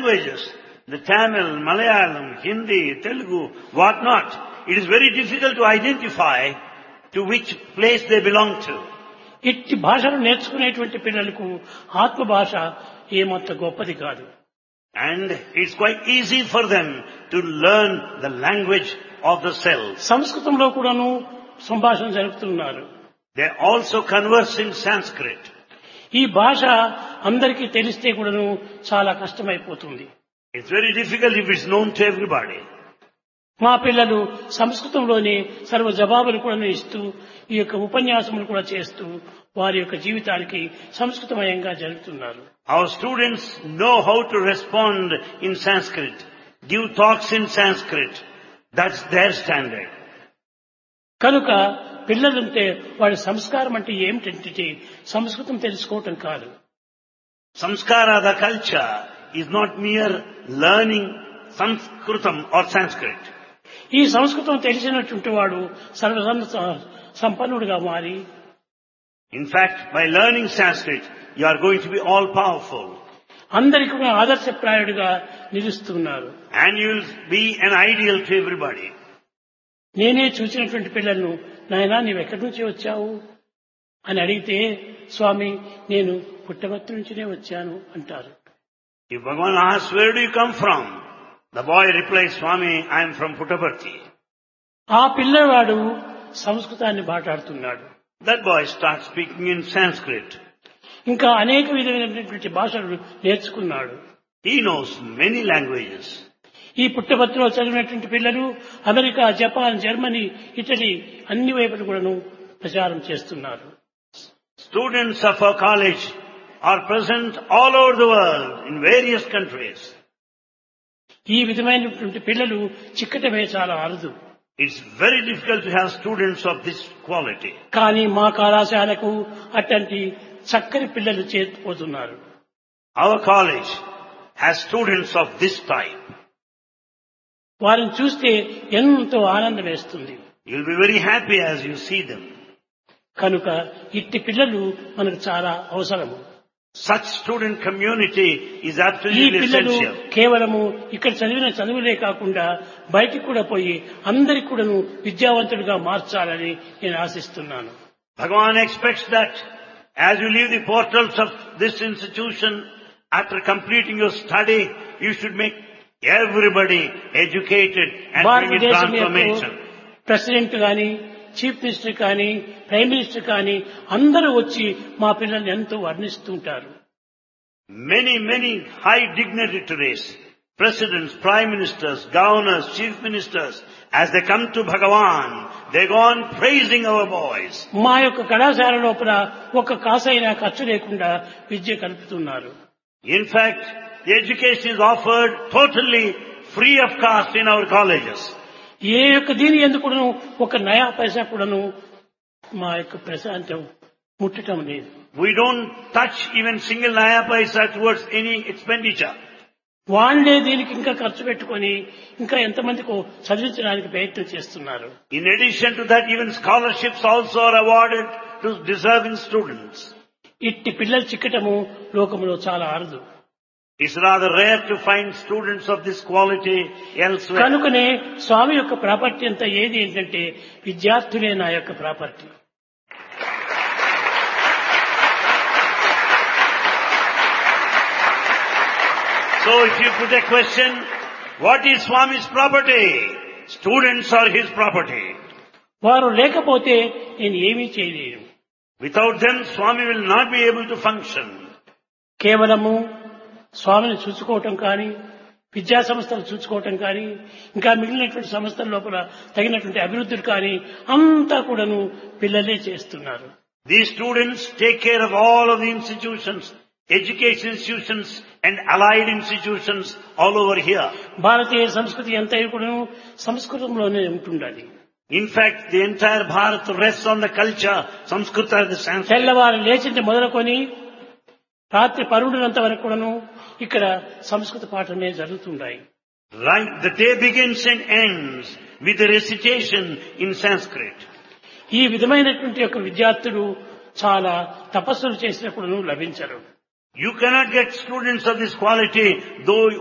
languages, the Tamil, Malayalam, Hindi, Telugu, what not, it is very difficult to identify to which place they belong to. ఇట్టి భాషను నేర్చుకునేటువంటి పిల్లలకు ఆత్మ భాష ఏమంత గొప్పది కాదు And it's quite easy for them to learn the language of the self. సంస్కృతంలో కూడాను సంభాషణ జరుపుతున్నారు They also converse in Sanskrit. ఈ భాష అందరికీ తెలిస్తే కూడాను చాలా కష్టమైపోతుంది It's very difficult if it's known to everybody. మా పిల్లలు సంస్కృతంలోనే సర్వ జవాబులు కూడా ఇస్తూ ఈ యొక్క ఉపన్యాసములు కూడా చేస్తూ వారి యొక్క జీవితానికి సంస్కృతమయంగా జరుగుతున్నారు Our students know how to respond in Sanskrit, give talks in Sanskrit. That's their standard. కనుక పిల్లలుంటే వాడి సంస్కారం అంటే ఏమిటంటే సంస్కృతం తెలుసుకోవటం కాదు Samskara, the culture, is not mere learning Sanskritam or Sanskrit. ఈ సంస్కృతం తెలిసినటువంటి వాడు సర్వ సంపన్నుడిగా మారి In fact, by learning Sanskrit, you are going to be all powerful. అందరికీ కూడా ఆదర్శప్రాయుడిగా నిలుస్తున్నారు And you will be an ideal to everybody. నేనే చూసినటువంటి పిల్లలను నాయనా నీవు ఎక్కడి నుంచి వచ్చావు అని అడిగితే స్వామి నేను పుట్టబర్తి నుంచినే వచ్చాను అంటారు If Bhagavan asks, where do you come from? The boy replies, Swami, I am from Puttaparthi. ఆ పిల్లవాడు సంస్కృతాన్ని మాట్లాడుతున్నాడు That boy starts speaking in Sanskrit. ఇంకా అనేక విధమైనటువంటి భాషలు నేర్చుకున్నాడు He knows many languages. ఈ పుట్టపత్రిలో చదివినటువంటి పిల్లలు అమెరికా జపాన్ జర్మనీ ఇటలీ అన్ని వైపులు కూడాను ప్రచారం చేస్తున్నారు Students of our college are present all over the world in various countries. ఈ విధమైనటువంటి పిల్లలు చిక్కటమే చాలా అరుదు It's very difficult to have students of this quality. కానీ మా కళాశాలకు అట్లాంటి చక్కని పిల్లలు చేరిపోతున్నారు Our college has students of this type. వారిని చూస్తే ఎంతో ఆనందం వేస్తుంది You'll be very happy as you see them. కనుక ఇట్టి పిల్లలు మనకు చాలా అవసరము Such student community is ఈ absolutely పిల్లలు essential. కేవలము ఇక్కడ చదివిన చదువులే కాకుండా బయటికి కూడా పోయి అందరికి కూడాను విద్యావంతులుగా మార్చాలని నేను ఆశిస్తున్నాను Bhagavan expects that as you leave the portals of this institution, after completing your study, you should make everybody educated and bring in Bharatadesam యొక్క transformation. ప్రెసిడెంట్ కానీ చీఫ్ మినిస్టర్ కానీ ప్రైమ్ మినిస్టర్ కానీ అందరూ వచ్చి మా పిల్లల్ని ఎంతో వర్ణిస్తుంటారు Many, many high dignitaries, presidents, prime ministers, governors, chief ministers, as they come to Bhagavan, they go on praising our boys. మా యొక్క కళాశాల లోపల ఒక కాసైనా ఖర్చు లేకుండా విద్య కలుపుతున్నారు In fact, the education is offered totally free of cost in our colleges. ఏ యొక్క దీని ఎందుకును ఒక నయా పైసా కూడాను మా యొక్క ప్రశాంతం ముట్టడం లేదు We don't touch even single naya paisa towards any expenditure. వాళ్ళే దీనికి ఇంకా ఖర్చు పెట్టుకొని ఇంకా ఎంతమందికి చదివించడానికి ప్రయత్నం చేస్తున్నారు In addition to that, even scholarships also are awarded to deserving students. ఇట్టి పిల్లలు చిక్కటము లోకంలో చాలా అరుదు It's rather rare to find students of this quality elsewhere. కనుకనే స్వామి యొక్క ప్రాపర్టీ అంతా ఏది ఏంటంటే విద్యార్థులే నా యొక్క property So if you put a question, what is Swami's property? Students are his property. వారు లేకపోతే నేను ఏమీ చేయలేను Without them, Swami will not be able to function. కేవలము స్వామిని చూసుకోవటం కానీ విద్యా సంస్థలు చూసుకోవటం కానీ ఇంకా మిగిలినటువంటి సంస్థల లోపల తగినటువంటి అభివృద్ధులు కానీ అంతా కూడాను పిల్లలే చేస్తున్నారు These students take care of all of the institutions, education institutions and allied institutions all over here. భారతీయ సంస్కృతి అంతా కూడాను సంస్కృతంలోనే ఉంటుండాలి In fact, the entire Bharat rests on the culture, Samskrita is the Sanskrit. తెల్లవారు లేచింది మొదలుకొని రాత్రి పరుడునంత వరకు కూడాను ఇక్కడ సంస్కృత పాఠమే జరుగుతుండాయి Right, the day begins and ends with the recitation in Sanskrit. ఈ విధమైనటువంటి యొక్క విద్యార్థులు చాలా తపస్సులు చేసినప్పుడు లభించరు You cannot get students of this quality though